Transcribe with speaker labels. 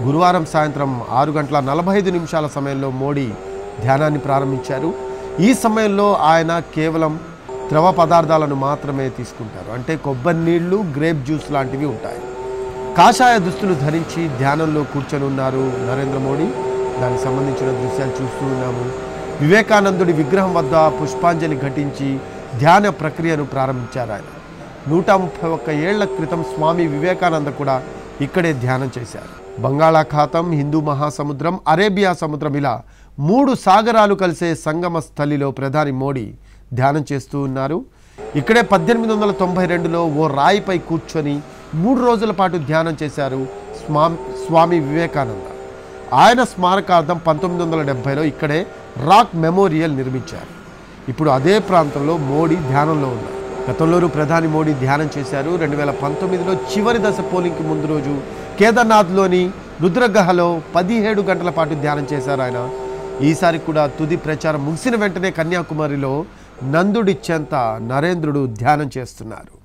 Speaker 1: గురువారం సాయంత్రం ఆరు గంటల నలభై ఐదు నిమిషాల సమయంలో మోడీ ధ్యానాన్ని ప్రారంభించారు ఈ సమయంలో ఆయన కేవలం ద్రవ పదార్థాలను మాత్రమే తీసుకుంటారు అంటే కొబ్బరి నీళ్లు గ్రేప్ జ్యూస్ లాంటివి ఉంటాయి కాషాయ దుస్తులు ధరించి ధ్యానంలో కూర్చొని ఉన్నారు నరేంద్ర మోడీ దానికి సంబంధించిన దృశ్యాలు చూస్తూ ఉన్నాము వివేకానందుడి విగ్రహం వద్ద పుష్పాంజలి ఘటించి ధ్యాన ప్రక్రియను ప్రారంభించారు ఆయన నూట ముప్పై ఒక్క ఏళ్ల క్రితం స్వామి వివేకానంద కూడా ఇక్కడే ధ్యానం చేశారు బంగాళాఖాతం హిందూ మహాసముద్రం అరేబియా సముద్రం ఇలా మూడు సాగరాలు కలిసే సంగమ స్థలిలో ప్రధాని మోడీ ధ్యానం చేస్తూ ఉన్నారు ఇక్కడే పద్దెనిమిది వందల తొంభై రెండులో ఓ రాయిపై కూర్చొని మూడు రోజుల పాటు ధ్యానం చేశారు స్వామి స్వామి వివేకానంద ఆయన స్మారకార్థం పంతొమ్మిది వందల డెబ్బైలో ఇక్కడే రాక్ మెమోరియల్ నిర్మించారు ఇప్పుడు అదే ప్రాంతంలో మోడీ ధ్యానంలో ఉన్నారు గతంలోనూ ప్రధాని మోడీ ధ్యానం చేశారు రెండు వేల పంతొమ్మిదిలో చివరి దశ పోలింగ్కి ముందు రోజు కేదార్నాథ్లోని రుద్రగహలో పదిహేడు గంటల పాటు ధ్యానం చేశారు ఆయన ఈసారి కూడా తుది ప్రచారం ముగిసిన వెంటనే కన్యాకుమారిలో నందుడి చెంత నరేంద్రుడు ధ్యానం చేస్తున్నారు